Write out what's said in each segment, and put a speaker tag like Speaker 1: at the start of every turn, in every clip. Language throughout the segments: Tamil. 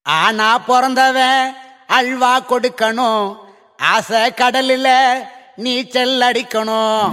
Speaker 1: ஆனா பிறந்தவன் அல்வா கொடுக்கணும் ஆசை கடலில் நீச்சல் அடிக்கணும்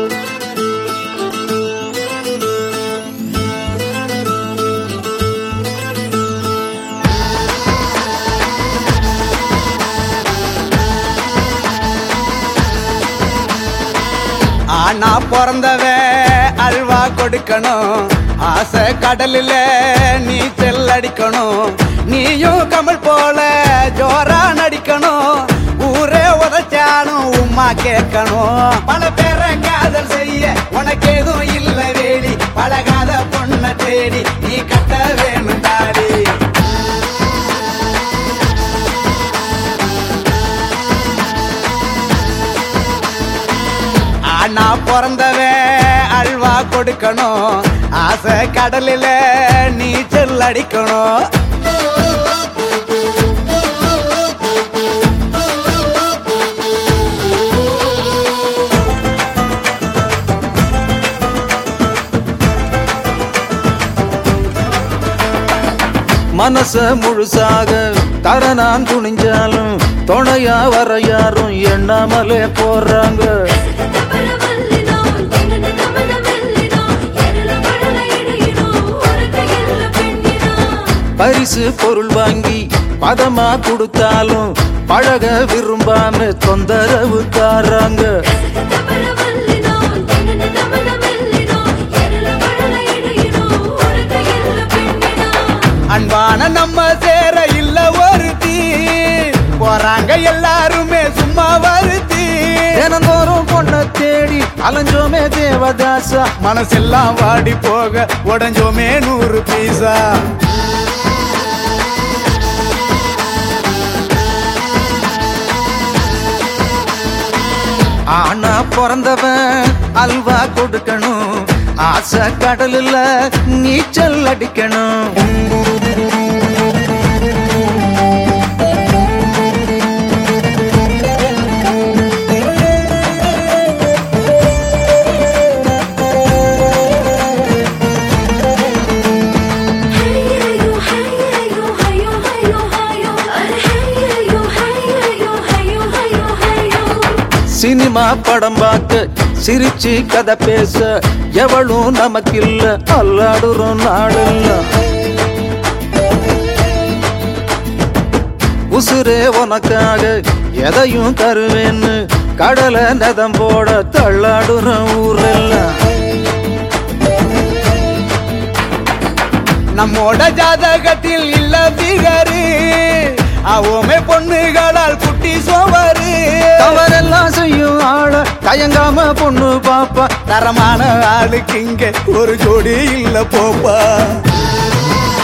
Speaker 1: ஆனா பிறந்தவன் அல்வா கொடுக்கணும் ஆசை கடலில் நீச்சல் அடிக்கணும் நீயும் கமல் போல ஜோரா நடிக்கணும் ஊரே உதச்சாலும் உம்மா கேட்கணும் பல பேரை காதல் செய்ய உனக்கு எதுவும் இல்ல வேலி பழகாத பொண்ண தேடி நீ கட்ட வேணும் தாடி ஆனா பிறந்தவன் அல்வா கொடுக்கணும் ஆசை கடலில் நீச்சல் அடிக்கணும்
Speaker 2: மனச முழுசாக தர நான் துணிஞ்சாலும் துணையா வர யாரும் எண்ணாமலே போறாங்க பரிசு பொருள் வாங்கி பதமா கொடுத்தாலும் பழக விரும்பாம தொந்தரவு தாராங்க
Speaker 1: அன்பான நம்ம சேர இல்ல ஒருத்தி போறாங்க எல்லாருமே சும்மா வருத்தி
Speaker 2: தினந்தோறும் பொண்ண தேடி அலைஞ்சோமே தேவதாசா
Speaker 1: மனசெல்லாம் வாடி போக உடஞ்சோமே நூறு பீசா
Speaker 2: ஆனா பிறந்தவன் அல்வா கொடுக்கணும் ஆசை கடலில் நீச்சல் அடிக்கணும் சினிமா படம் பார்க்க சிரிச்சு கதை பேச எவளும் நமக்கில்ல அல்லாடுறோம் நாடல்ல உசுரே உனக்காக எதையும் தருவேன்னு கடலை நதம் போட தள்ளாடுறோம் ஊரெல்லாம்
Speaker 1: நம்மோட ஜாதகத்தில் இல்ல பிகரு அவமே பொண்ணுகளால் குட்டி சோவரு
Speaker 2: தவறெல்லாம் செய்யும் ஆள தயங்காம பொண்ணு பாப்பா
Speaker 1: தரமான ஆளுக்கு இங்க ஒரு ஜோடி இல்ல போப்பா